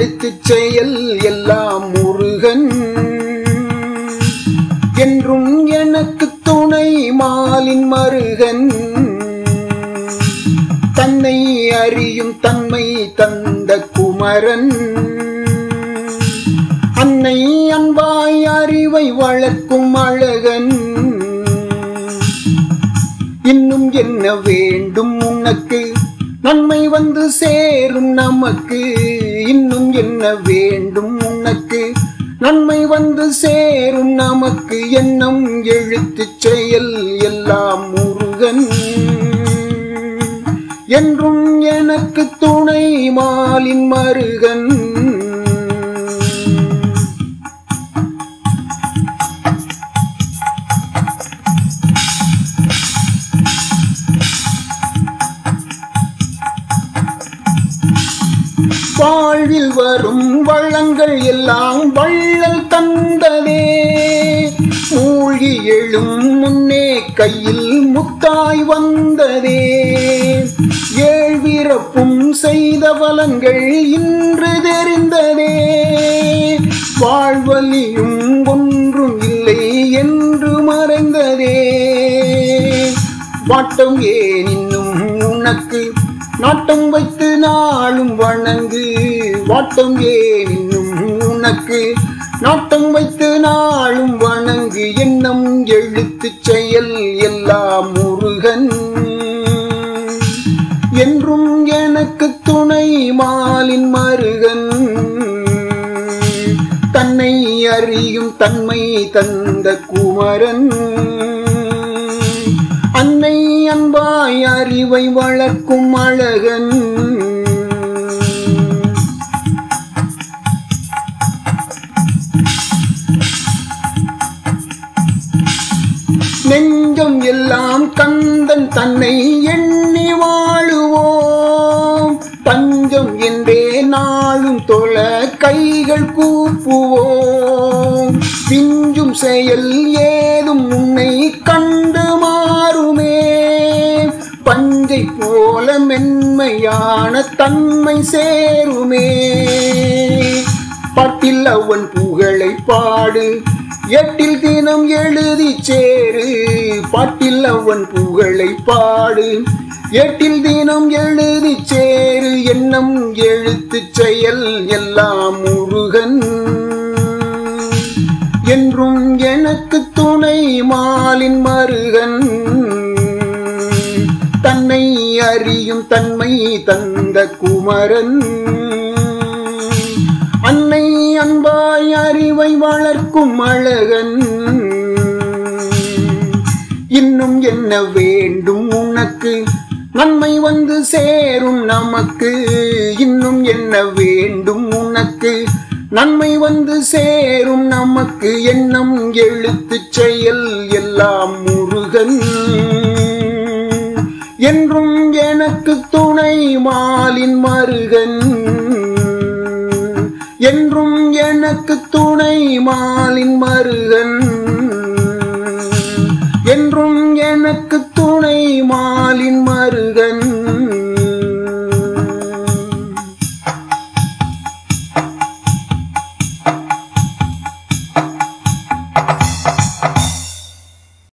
எழுத்துச் செயல் எல்லாம் முருகன் என்றும் எனக்கு துணை மாலின் மருகன் தன்னை அறியும் தன்மை தந்த குமரன் அன்னை அன்பாய் அறிவை வளர்க்கும் அழகன் இன்னும் என்ன வேண்டும் உனக்கு நன்மை வந்து சேரும் நமக்கு இன்னும் என்ன வேண்டும் உனக்கு நன்மை வந்து சேரும் நமக்கு எண்ணம் எழுத்துச் செயல் எல்லாம் முருகன் என்றும் எனக்கு துணை மாலின் மருகன் வாழ்வில் வரும் வள்ளங்கள் எல்லாம் வள்ளல் தந்ததே மூழ்கி எழும் முன்னே கையில் முத்தாய் வந்ததே ஏழ்விறப்பும் செய்த பலன்கள் இன்று தெரிந்ததே வாழ்வலியும் ஒன்றும் இல்லை என்று மறைந்ததே வாட்டம் ஏன் இன்னும் உனக்கு நாட்டம் வைத்து நாளும் வணங்கு வாட்டம் ஏன் இன்னும் உனக்கு நாட்டம் வைத்து நாளும் வணங்கு எண்ணம் எழுத்துச் செயல் எல்லாம் முருகன் என்றும் எனக்கு துணை மாலின் மருகன் தன்னை அறியும் தன்மை தந்த குமரன் அன்னை அன்பாய் அறிவை வளர்க்கும் அழகன் நெஞ்சம் எல்லாம் கந்தன் தன்னை எண்ணி வாழுவோம் தஞ்சம் என்றே நாளும் தொழ கைகள் கூப்புவோம் பிஞ்சும் செயல் ஏதும் உன்னை கண்டு மாறுமே பஞ்சை போல மென்மையான தன்மை சேருமே பாட்டில் அவன் புகழை பாடு எட்டில் தினம் எழுதி சேரு பாட்டில் அவன் புகழை பாடு எட்டில் தினம் எழுதி சேரு எண்ணம் எழுத்துச் செயல் எல்லாம் முருகன் என்றும் எனக்கு துணை மாலின் மருகன் தன்னை அறியும் தன்மை தந்த குமரன் அன்னை அன்பாய் அறிவை வளர்க்கும் அழகன் இன்னும் என்ன வேண்டும் உனக்கு நன்மை வந்து சேரும் நமக்கு இன்னும் என்ன வேண்டும் உனக்கு நன்மை வந்து சேரும் நமக்கு எண்ணம் எழுத்துச் செயல் எல்லாம் முருகன் என்றும் எனக்கு துணை மாலின் மருகன் என்றும் எனக்கு துணை மாலின் மருகன்